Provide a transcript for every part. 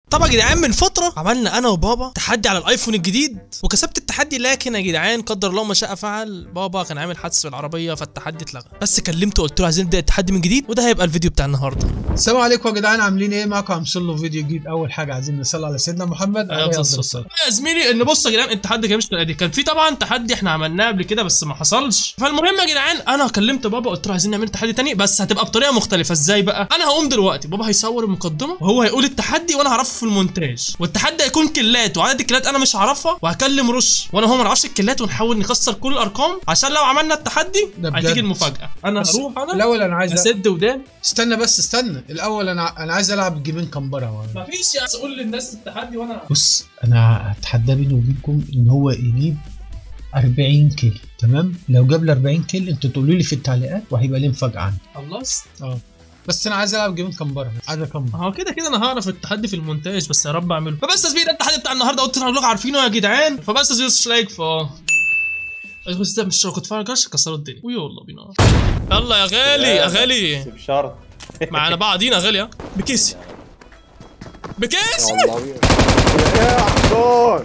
طبعا يا جدعان من فتره عملنا انا وبابا تحدي على الايفون الجديد وكسبت التحدي لكن يا جدعان قدر الله ما شاء فعل بابا كان عامل حادث في العربيه فالتحدي اتلغى بس كلمته قلت له عايزين نبدا التحدي من جديد وده هيبقى الفيديو بتاع النهارده السلام عليكم يا جدعان عاملين ايه معاكم هنوصل له فيديو جديد اول حاجه عايزين نصلي على سيدنا محمد عليه أفضل الصلاة. يا زميلي ان بص يا جدعان التحدي كان مش بالقديم كان في طبعا تحدي احنا عملناه قبل كده بس ما حصلش فالمهم يا جدعان انا كلمت بابا قلت له عايزين نعمل تحدي تاني بس هتبقى بطريقه مختلفه ازاي بقى انا هقوم دلوقتي بابا هيصور المقدمه وهو هيقول التحدي وانا هعرفه في المونتاج والتحدي هيكون كلات وعدد الكلات انا مش هعرفها وهكلم رش وانا هو ما نعرفش الكلات ونحاول نكسر كل الارقام عشان لو عملنا التحدي ده بجد. هتيجي المفاجاه انا بس هروح انا الاول انا عايز اسد ودان استنى بس استنى الاول انا انا عايز العب جيمين كمبره مفيش يا اقول للناس التحدي وانا بص انا هتحدى بيني وبينكم ان هو يجيب 40 كيل تمام لو جاب لي 40 كيل انتوا تقولوا لي في التعليقات وهيبقى ليه مفاجاه عندي خلصت اه بس انا عايز العب جيمين كمبره عايز اكمل هو كده كده انا هعرف التحدي في المونتاج بس يا رب اعمله فبس يا زميلي ده التحدي بتاع النهارده قلت لكم عارفينه يا جدعان فبس يا زميلي مش لايك ف بس ده مش كنت فاهم كاش كسروا الدنيا ويلا بينا يلا يا غالي يا غالي بشرط معانا بعضينا يا غالي ها بكيسي بكيسي والله يا حصان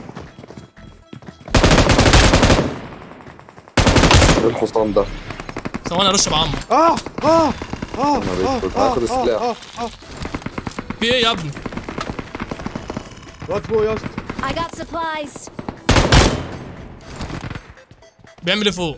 ايه الحصان ده؟ ثواني ارش بعمر اه اه اه أنا بيت- هاخد السلاح. اه اه في ايه يا ابني وات فوق يا اسطى I got supplies. بيعمل ايه فوق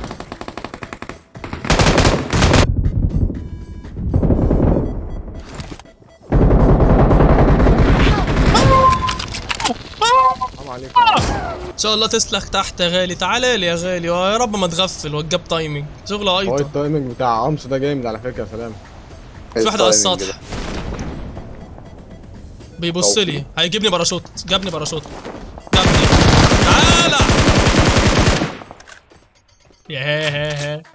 حرام عليك ان شاء الله تسلخ تحت يا غالي تعالى لي يا غالي ويا رب ما تغفل وتجاب تايمنج شغل هو ايطه التايمنج بتاع عمس ده جامد على فكره يا سلام في واحد على التايمنج السطح ده. بيبص لي هيجيبني باراشوت جابني باراشوت جابني تعالى ياه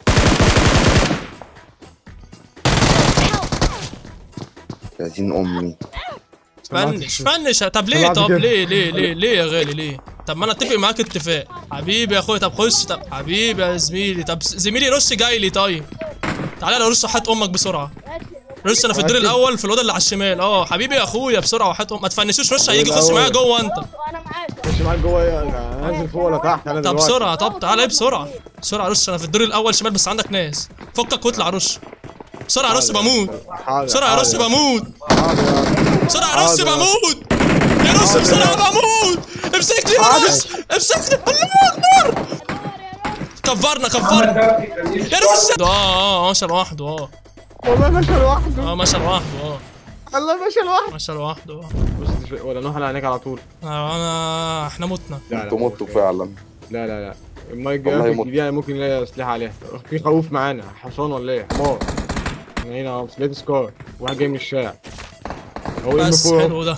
يا دين امي فنش فنش طب ليه طلعت طب كده. ليه ليه ليه ليه يا غالي ليه طب ما انا اتفق معاك اتفاق حبيبي يا اخويا طب خش طب حبيبي يا زميلي طب زميلي رش جاي لي طيب تعالى لو رش حات امك بسرعه رش انا في الدور ركز. الاول في الاوضه اللي على الشمال اه حبيبي يا اخويا بسرعه وحات امك ما تفنشوش رش هيجي يخش معايا جوه انت خش معاك جوه ايه انا نازل فوق ولا تحت انا طب دلوقتي بسرعه طب تعالى ايه بسرعه بسرعه رش انا في الدور الاول شمال بس عندك ناس فكك واطلع رش بسرعه رش بموت حاضر، بسرعه رش حاضر. بموت حاضر يا- بسرعه رش حاضر. بموت يا رش بسرعه بموت امسكني يا رش امسكني الله اكبر كفرنا كفرنا يا رش اه اه مشى لوحده اه والله ماشي لوحده اه مشى لوحده اه الله ماشي لوحده مشى لوحده اه بص تف- ولا نروح على عينيك على طول آه، انا احنا متنا لا انتوا متوا فعلا لا لا لا المايك والله جرافيك مت. دي ممكن نلاقي اسلحه عليها في خوف معانا حصان ولا ايه حمار احنا هنا اهو سليت سكار واحد جاي من الشارع هو ام بس 4 حلو ده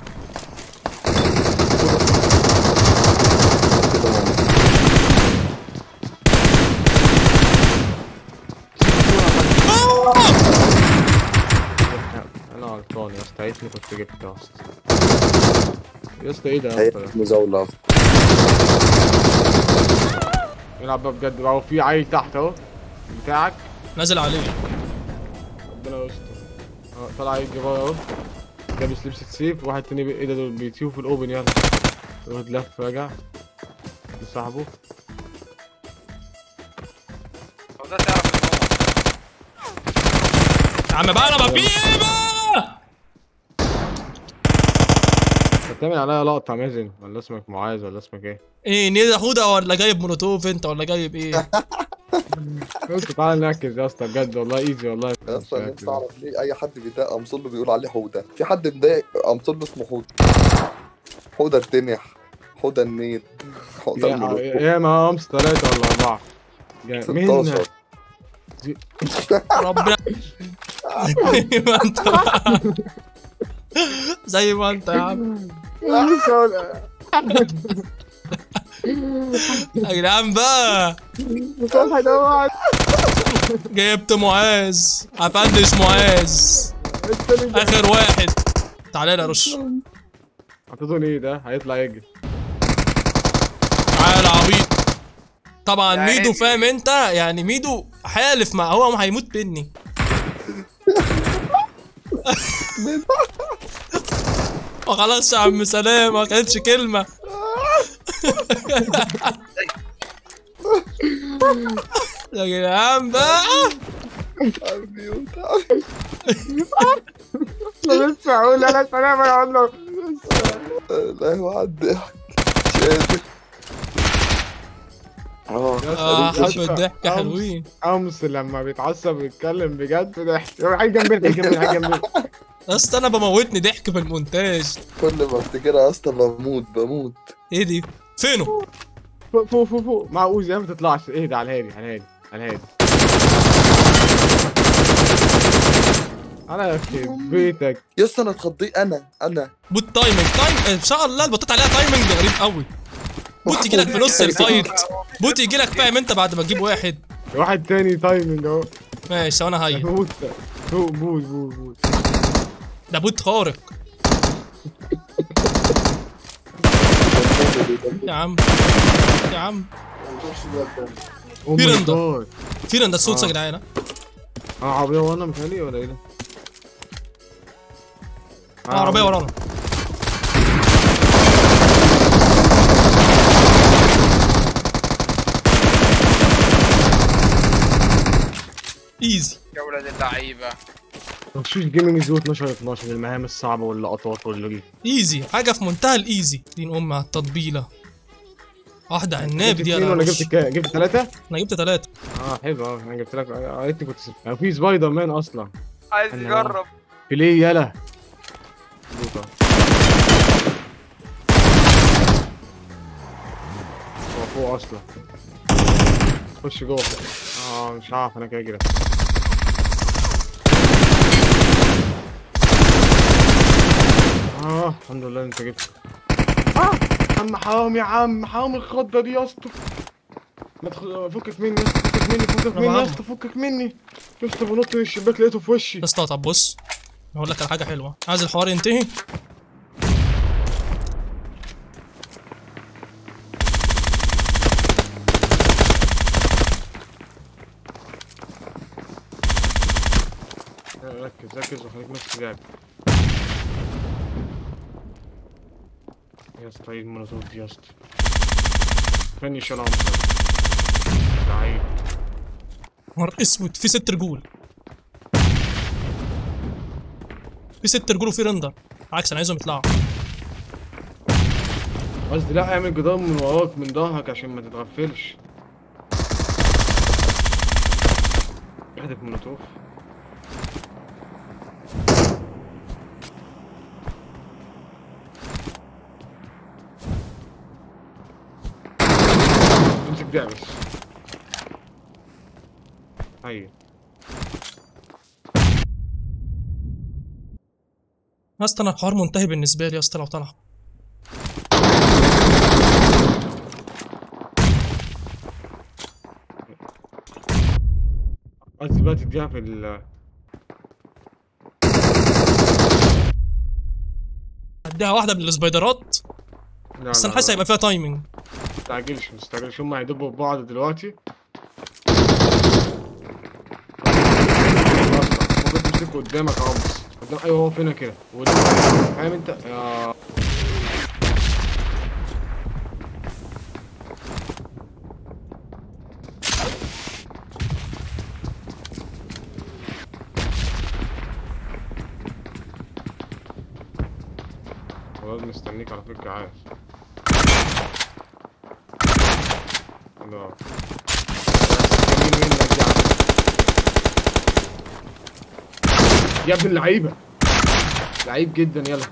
كده ماما. انا غلطان يا اسطى عيتني كنت جبت يا اسطى يا اسطى ايه ده يا هي اسطى ده؟ مزاولة يلعب بقى بجد بقى هو في عيل تحت اهو بتاعك نازل عليه ربنا يستر اه طلع يجري بره اهو لابس لبس سيف واحد تاني بي- ايه ده دول بيطيروا في الاوبن يلا واحد لف رجع لصاحبه يا عم بقى انا بقى في ايه بقى انت بتعمل عليا لقطة مازن ولا اسمك معاذ ولا اسمك ايه؟ ايه نيدا هودا ولا جايب مولوتوف انت ولا جايب ايه قلت تعالى نركز يا اسطى بجد والله ايزي والله يا اسطى أنا نفسي اعرف ليه اي حد بيضايق امصله بيقول عليه حوده في حد مضايق امصله اسمه حوده حوده التنح حوده النيل حوده يا الملوك يا ما امس ثلاثة ولا أربعة جا- مين 16 ربنا زي ما انت بقى. زي ما انت يا عم يا جدعان بقى جبت معاذ هفندش معاذ اخر واحد تعالى لي يا رش حطيته ليه ده هيطلع يجري تعالى عبيط طبعا ميدو فاهم انت يعني ميدو حالف مع هو هيموت مني وخلاص يا عم سلام ما كانتش كلمه يا جدعان بقى عالميوت انا لسه هقول انا سلام انا اقول له لا هو على الضحك مش قادر اه اه أسطى. حبه ضحك أمس- حلوين امس لما بيتعصب ويتكلم بجد ضحك يروح حاجه جنبي حاجه جنبي حاجه جنبي يا اسطى انا بموتني ضحك في المونتاج كل ما افتكرها يا اسطى بموت بموت ايه دي فينه فوق فوق فوق فوق مع اوزي ما تطلعش اهدى على الهادي على الهادي على الهادي انا في بيتك يا اسطى انا اتخضيت انا انا بوت تايمنج تايم ان شاء الله البطاطا عليها تايمنج غريب قوي بوت يجي لك في نص الفايت بوت يجي لك فاهم انت بعد ما تجيب واحد واحد تاني تايمنج اهو ماشي وانا هاي بوت فوق بوت بوت بوت ده بوت خارق يا عم يا عم او في ماي رندة. جاد فين ده الصوت آه. يا جدعان اه عربيه وانا متهيألي ولا ايه ده؟ اه عربيه ورانا ايزي يا ولاد اللعيبه مخشوش جيمنج زو 12 12 المهام الصعبه واللقطات واللي ايزي حاجه في منتهى الايزي دين ام على التطبيله واحده عناب جبت دي اتنين انا ولا مش- جبت كام؟ جبت ثلاثة؟ انا جبت ثلاثه اه حلو اه انا جبت لك آه، قالت لي كنت ست- في سبايدر مان اصلا عايز أنا- يجرب بلاي يلا لوكا. هو فوق اصلا خش جوه اه مش عارف انا كده كده اه الحمد لله انت جبت اه عم حرام يا عم حرام الخضه دي يا اسطى ما تخ... فكك مني يا اسطى فكك مني فكك مني يا اسطى فكك مني يا اسطى بنط من الشباك لقيته في وشي يا اسطى طب بص هقول لك على حاجه حلوه عايز الحوار ينتهي ركز ركز وخليك نفس اللعب يا اسطى ايه المناظور دي يا اسطى فني شال عمرك لعيب نهار اسود في ست رجول في ست رجول وفي رندر عكس انا عايزهم يطلعوا قصدي لا اعمل جدار من وراك من ظهرك عشان ما تتغفلش احذف مولوتوف امسك ده بس ايوه يا اسطى انا الحوار منتهي بالنسبه لي يا اسطى لو طلع قصدي بقى تديها في ال اديها واحده من السبايدرات لا بس لا انا حاسس لا. هيبقى فيها تايمنج متستعجلش متستعجلش هما هيدبوا في بعض دلوقتي ممكن تمسكه قدامك اهو بس قدام ايوه هو فينا كده وده- فاهم انت يا والله مستنيك على فكرة عارف حلو جميل منك يا عم. يا ابن اللعيبة لعيب جدا يلا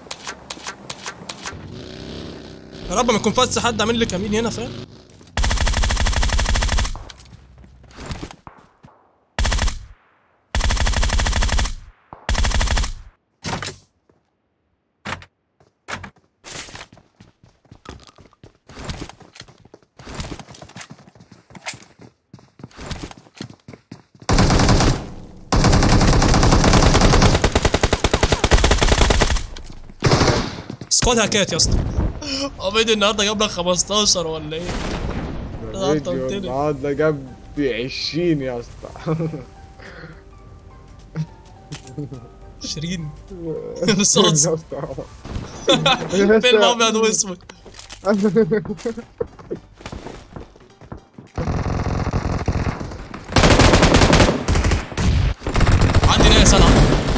يا رب ما يكون فاز حد عامل لي كمين هنا فاهم سكواد هاكات يا اسطى عبيد النهارده جاب لك 15 ولا ايه؟ آه، أنت فيديو قلت لي. النهارده جاب 20 يا اسطى 20 الصوت يا اسطى فيلم ابيض واسود عندي ناس انا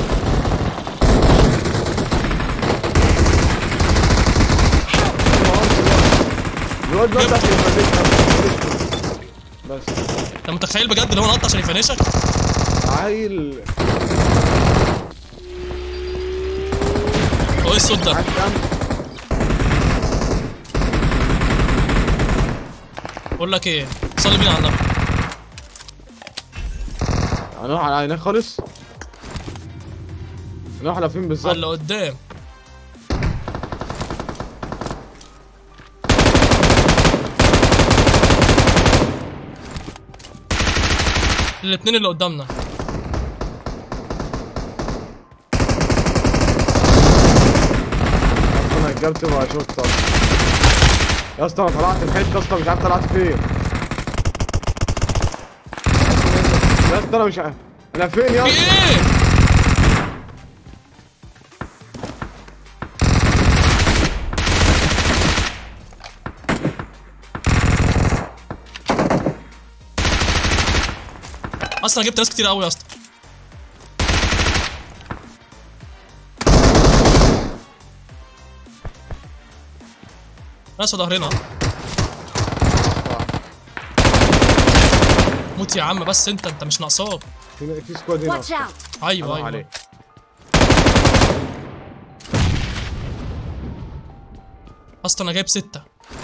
الواد ده عشان يفنشك. بس انت متخيل بجد اللي هو نط عشان يفنشك عيل هو ايه الصوت ده معاك كام بقول لك ايه صلي بينا على النبي هنروح على هناك خالص نروح على فين على بالظبط اللي قدام الاتنين اللي قدامنا انا اجابتي وهشوط طبعا يا اسطى انا طلعت الحته يا اسطى مش عارف طلعت فين يا اسطى انا مش عارف انا فين يا في اسطى ايه اصلا جبت ناس كتير قوي يا اسطى ناس في ظهرنا موت يا عم بس انت انت مش ناقصاك في في سكواد هنا Watch out! ايوه حرام ايوه عليك اصلا انا جايب ستة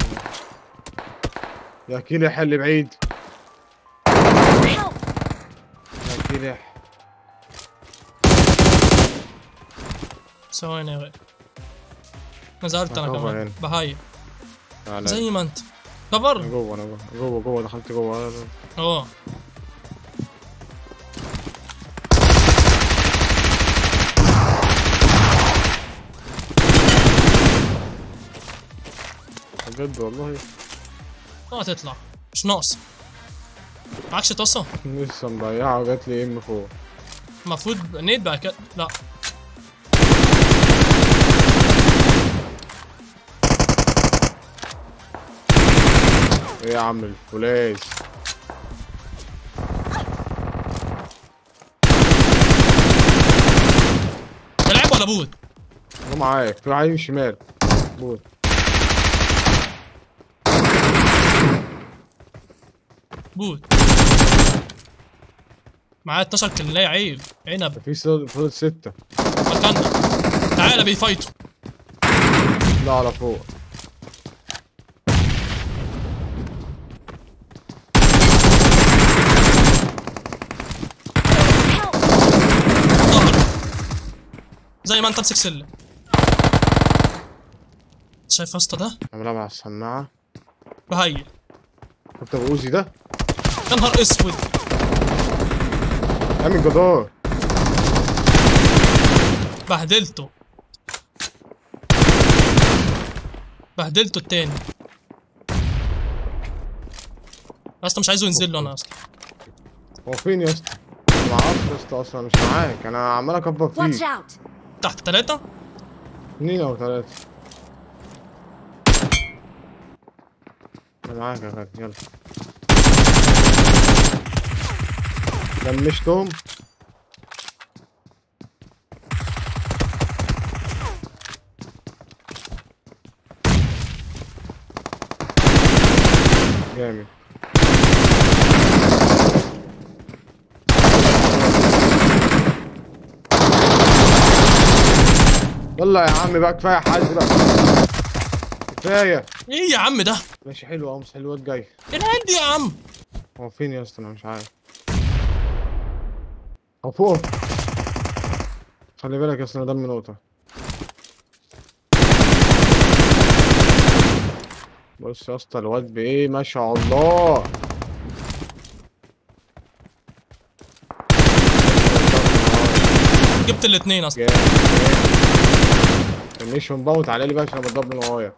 يا كيلح اللي بعيد Help! يا كيلح ثواني يا غالي نزلت انا أنا كمان هنا. بهاي تعالى زي ما انت انا كفر جوه انا جوه جوه جوه دخلت جوه اه بجد والله اه تطلع مش ناقص معكش طاسة لسه مضيعه وجات لي ام فوق المفروض نيت بقى كده لا ايه يا عم الفولاذ تلعب ولا بوت انا معاك في واحد يمشي شمال بوت بوت معايا 12 كلاية عيب عنب في صد- فضل ستة مكاننا تعالى بيفايتوا لا على فوق Help! ظهر زي ما انت امسك سلم شايف يا اسطى ده انا بلعب على السماعة بهيل كنت بوزي ده يا نهار اسود اعمل جدار بهدلته بهدلته التاني يا اسطى مش عايزه ينزل له انا يا اسطى هو فين يا اسطى؟ ما اعرفش يا اسطى اصلا مش معاك انا عمال اكبر Watch فيك out! تحت ثلاثة اتنين او تلاتة انا معاك يا غالي يلا لمشتهم جامد يلا يا عم بقى كفايه حد بقى كفايه ايه يا عم ده ماشي حلو اهو حلو الواد جاي ايه العيال دي يا عم هو فين يا اسطى انا مش عارف هو فوق خلي بالك يا اسطى انا دم نقطة بص يا اسطى الواد بايه ما شاء الله جبت الاثنين اصلا جامد جامد النيشن بقى وتعالى لي بقى عشان انا بضرب من ورايا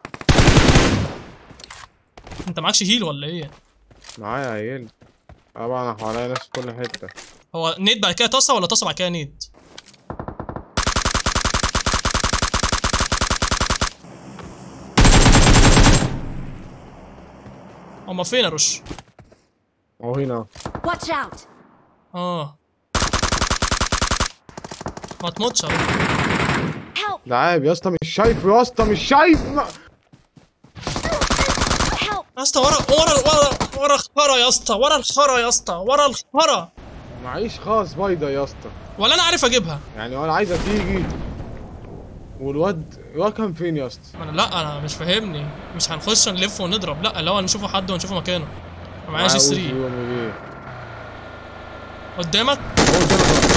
انت معكش هيل ولا ايه معايا عيال طبعا انا حواليا ناس في كل حتة هو نيت بعد كده طاسه ولا طاسه بعد كده نيت هما فين يا رش اهو هنا Watch out! اه ما تموتش يا رش. Help! ده عيب يا اسطى مش شايفه يا اسطى مش شايف ما- Help! يا اسطى ورا ورا ورا ورا الخرا يا اسطى ورا الخرا يا اسطى ورا الخرا معيش خاص بيضة يا اسطى ولا انا عارف اجيبها يعني انا عايزه تيجي والواد الواد كان فين يا اسطى؟ ما انا لا انا مش فاهمني مش هنخش نلف ونضرب لا اللي هو نشوفه حد ونشوفه مكانه أنا معايا جي 3 3 قدامك هو قدامك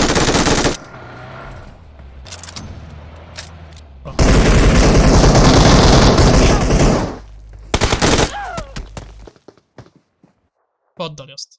اتفضل يا اسطى